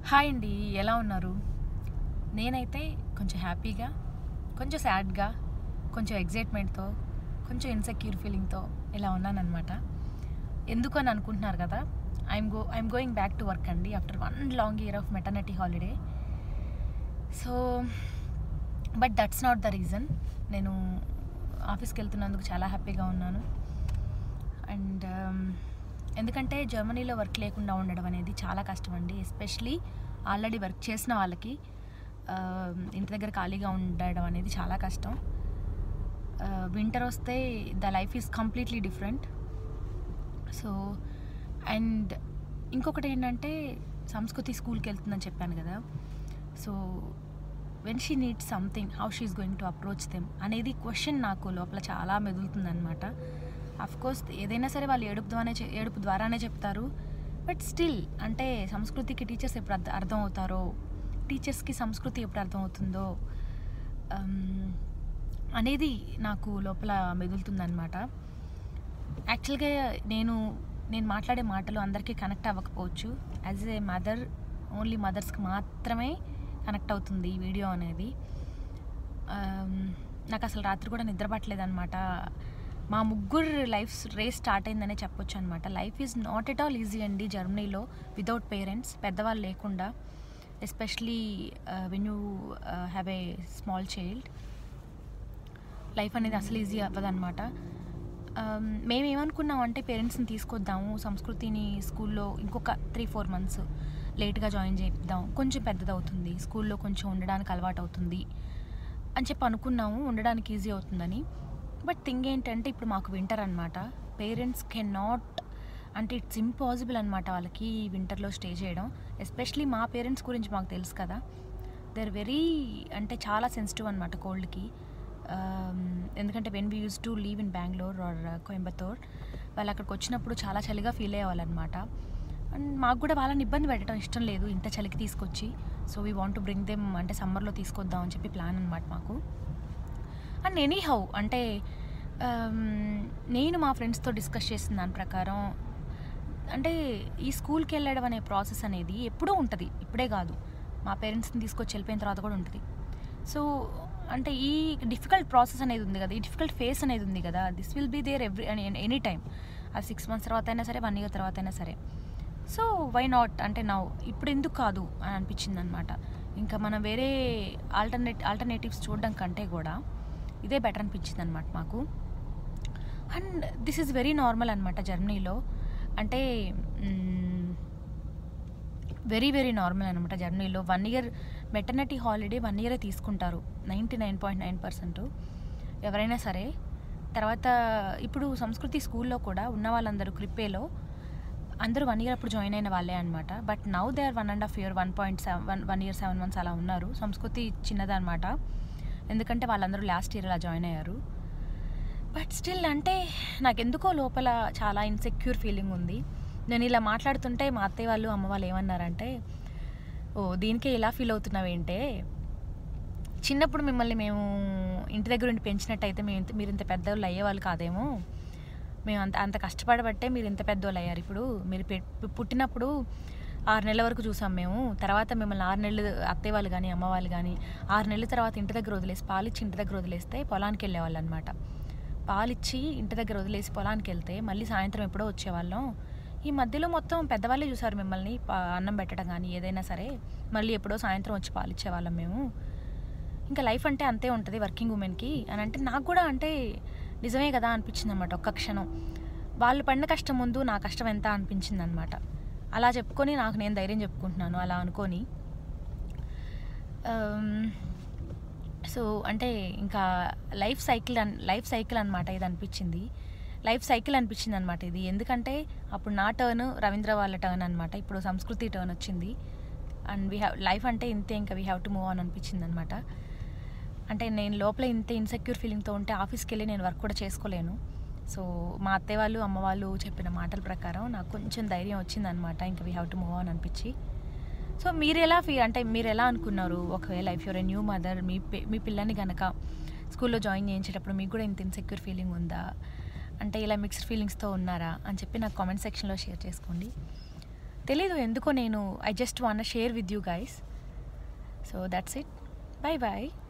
hi అండి ఎలా ఉన్నారు నేనైతే కొంచెం హ్యాపీగా కొంచెం సాడ్గా కొంచెం ఎగ్జైట్మెంట్తో కొంచెం ఇన్సెక్యూర్ ఫీలింగ్తో ఇలా ఉన్నానన్నమాట ఎందుకు అని అనుకుంటున్నారు కదా I'm go I'm going back to work అండి after one long year of maternity holiday so but that's not the reason నేను ఆఫీస్కి వెళ్తున్నందుకు చాలా హ్యాపీగా ఉన్నాను అండ్ ఎందుకంటే జర్మనీలో వర్క్ లేకుండా ఉండడం అనేది చాలా కష్టం అండి ఎస్పెషలీ ఆల్రెడీ వర్క్ చేసిన వాళ్ళకి um, ఇంటి దగ్గర ఖాళీగా ఉండడం అనేది చాలా కష్టం వింటర్ వస్తే the life is completely different so and ఇంకొకటి ఏంటంటే సంస్కృతి స్కూల్కి వెళ్తుందని చెప్పాను కదా so when she need something how she's going to approach them అనేది క్వశ్చన్ నాకు లోపల చాలా మెదులుతుందనమాట అఫ్ కోర్స్ ఏదైనా సరే వాళ్ళు ఏడుపు ద్వారానే చె- ఏడుపు ద్వారానే చెప్తారు బట్ స్టిల్ అంటే సంస్కృతికి టీచర్స్ ఎప్పుడు అర్థం అర్థం అవుతారో టీచర్స్కి సంస్కృతి ఎప్పుడు అర్థం అవుతుందో um, అనేది నాకు లోపల మెదులుతుందనమాట యాక్చువల్గా నేను నేను మాట్లాడే మాటలు అందరికీ కనెక్ట్ అవ్వకపోవచ్చు యాజ్ ఏ మదర్ ఓన్లీ మదర్స్కి మాత్రమే కనెక్ట్ అవుతుంది ఈ వీడియో అనేది Um, నాకు అసలు రాత్రి కూడా నిద్ర పట్టలేదన్నమాట మా ముగ్గురు లైఫ్ రేస్ స్టార్ట్ అయిందనే చెప్పొచ్చు అనమాట life is not at all easy అండి జర్మనీలో వితౌట్ పేరెంట్స్ పెద్దవాళ్ళు లేకుండా especially when you have a small child life అనేది అసలు ఈజీ అవ్వదన్నమాట మేము ఏమనుకున్నాం అంటే పేరెంట్స్ని తీసుకొద్దాము సంస్కృతిని స్కూల్లో ఇంకొక త్రీ ఫోర్ మంత్స్ లేట్గా జాయిన్ చేద్దాం కొంచెం పెద్దదవుతుంది స్కూల్లో కొంచెం ఉండడానికి అలవాటు అవుతుంది అని చెప్పి అనుకున్నాము ఉండడానికి ఈజీ అవుతుందని బట్ థింగ్ ఏంటంటే ఇప్పుడు మాకు వింటర్ అనమాట పేరెంట్స్ కెన్ నాట్ అంటే ఇట్స్ ఇంపాసిబుల్ అనమాట వాళ్ళకి ఈ వింటర్లో స్టే చేయడం ఎస్పెషలీ మా పేరెంట్స్ గురించి మాకు తెలుసు కదా దే ఆర్ వెరీ అంటే చాలా సెన్సిటివ్ అనమాట కోల్డ్కి ఎందుకంటే when we use to leave in Bengaluru or Coimbatore వాళ్ళు అక్కడికి వచ్చినప్పుడు చాలా చలిగా ఫీల్ అయ్యేవాళ్ళనమాట అండ్ మాకు కూడా వాళ్ళని ఇబ్బంది పెట్టడం ఇష్టం లేదు ఇంత చలికి తీసుకొచ్చి so we want to bring them అంటే సమ్మర్లో తీసుకొద్దాం అని చెప్పి ప్లాన్ అనమాట మాకు అండ్ ఎనీ హౌ అంటే um, నేను మా ఫ్రెండ్స్తో డిస్కస్ చేసిన దాని ప్రకారం అంటే ఈ స్కూల్కి వెళ్ళడం అనే ప్రాసెస్ అనేది ఎప్పుడూ ఉంటుంది ఇప్పుడే కాదు మా పేరెంట్స్ని తీసుకొచ్చి వెళ్ళిపోయిన తర్వాత కూడా ఉంటుంది సో అంటే ఈ డిఫికల్ట్ ప్రాసెస్ అనేది ఉంది కదా ఈ డిఫికల్ట్ ఫేస్ అనేది ఉంది కదా this will be there every any time అది సిక్స్ మంత్స్ తర్వాత అయినా సరే వన్ ఇయర్ తర్వాత అయినా సరే సో వై నాట్ అంటే నా ఇప్పుడు ఎందుకు కాదు అని అనిపించింది అనమాట ఇంకా మనం వేరే ఆల్టర్నేట్ ఆల్టర్నేటివ్స్ చూడడం కంటే కూడా ఇదే బెటర్ అనిపించింది అనమాట మాకు and this is very normal అనమాట జర్మనీలో అంటే వెరీ వెరీ నార్మల్ అనమాట జర్మనీలో one year maternity holiday one ఇయరే తీసుకుంటారు ninety nine point nine percent ఎవరైనా సరే తర్వాత ఇప్పుడు సంస్కృతి స్కూల్లో కూడా ఉన్న వాళ్ళందరూ క్రిప్పేలో అందరూ వన్ ఇయర్ అప్పుడు జాయిన్ అయిన వాళ్ళే అనమాట but now they are one and half year one point seven one one year seven months అలా ఉన్నారు సంస్కృతి చిన్నదనమాట ఎందుకంటే వాళ్ళందరూ లాస్ట్ ఇయర్ అలా జాయిన్ అయ్యారు బట్ స్టిల్ అంటే నాకు ఎందుకో లోపల చాలా ఇన్సెక్యూర్ ఫీలింగ్ ఉంది నేను ఇలా మాట్లాడుతుంటే మా అత్తయ్య వాళ్ళు అమ్మ వాళ్ళు ఏమన్నారంటే ఓ దీనికే ఇలా ఫీల్ అవుతున్నావేంటే చిన్నప్పుడు మిమ్మల్ని మేము ఇంటి దగ్గర ఉండి పెంచినట్టయితే మేము ఇంత మీరు ఇంత పెద్దవాళ్ళు అయ్యేవాళ్ళు కాదేమో మేము అంత అంత కష్టపడబట్టే మీరు ఇంత పెద్దవాళ్ళు అయ్యారు ఇప్పుడు మీరు పె- పుట్టినప్పుడు ఆరు నెలల వరకు చూసాం మేము తర్వాత మిమ్మల్ని ఆరు నెలలు అత్తయ్య వాళ్ళు కానీ అమ్మ వాళ్ళు కానీ ఆరు నెలల తర్వాత ఇంటి దగ్గర వదిలేసి పాలిచ్చి ఇంటి దగ్గర వదిలేస్తే పొలానికి వెళ్ళేవాళ్ళు అనమాట పాలిచ్చి ఇంటి దగ్గర వదిలేసి పొలానికి వెళ్తే మళ్ళీ సాయంత్రం ఎప్పుడో వచ్చేవాళ్ళం ఈ మధ్యలో మొత్తం పెద్దవాళ్ళే చూసారు మిమ్మల్ని పా- అన్నం పెట్టడం కానీ ఏదైనా సరే మళ్ళీ ఎప్పుడో సాయంత్రం వచ్చి పాలిచ్చేవాళ్ళం మేము ఇంకా లైఫ్ అంటే అంతే ఉంటుంది వర్కింగ్ ఉమెన్కి అని అంటే నాకు కూడా అంటే నిజమే కదా అనిపించింది అనమాట ఒక్క క్షణం వాళ్ళు పడిన కష్టం ముందు నా కష్టం ఎంత అనిపించింది అనమాట అలా చెప్పుకొని నాకు నేను ధైర్యం చెప్పుకుంటున్నాను అలా అనుకొని సో అంటే ఇంకా లైఫ్ సైకిల్ అన్ లైఫ్ సైకిల్ అనమాట ఇది అనిపించింది లైఫ్ సైకిల్ అనిపించింది అనమాట ఇది ఎందుకంటే అప్పుడు నా టర్న్ రవీంద్ర వాళ్ళ టర్న్ అనమాట ఇప్పుడు సంస్కృతి టర్న్ వచ్చింది అండ్ వీ హ్యావ్ లైఫ్ అంటే ఇంతే ఇంకా we have to move on అనిపించింది అనమాట అంటే నేను లోపల ఇంత ఇన్సెక్యూర్ ఫీలింగ్తో ఉంటే ఆఫీస్కి వెళ్ళి నేను వర్క్ కూడా చేసుకోలేను సో మా అత్తయ్య వాళ్ళు అమ్మ వాళ్ళు చెప్పిన మాటల ప్రకారం నాకు కొంచెం ధైర్యం వచ్చిందనమాట ఇంకా we have to move on అనిపించి సో మీరు ఎలా ఫీ అంటే మీరు ఎలా అనుకున్నారు ఒకవేళ if you're a new mother మీ పి- మీ పిల్లని కనుక స్కూల్లో జాయిన్ చేయించేటప్పుడు మీకు కూడా ఇంత ఇన్సెక్యూర్ ఫీలింగ్ ఉందా అంటే ఇలా మిక్స్డ్ ఫీలింగ్స్తో ఉన్నారా అని చెప్పి నాకు కామెంట్ సెక్షన్లో షేర్ చేసుకోండి తెలీదు ఎందుకో నేను I just want share with you guys so that's it bye bye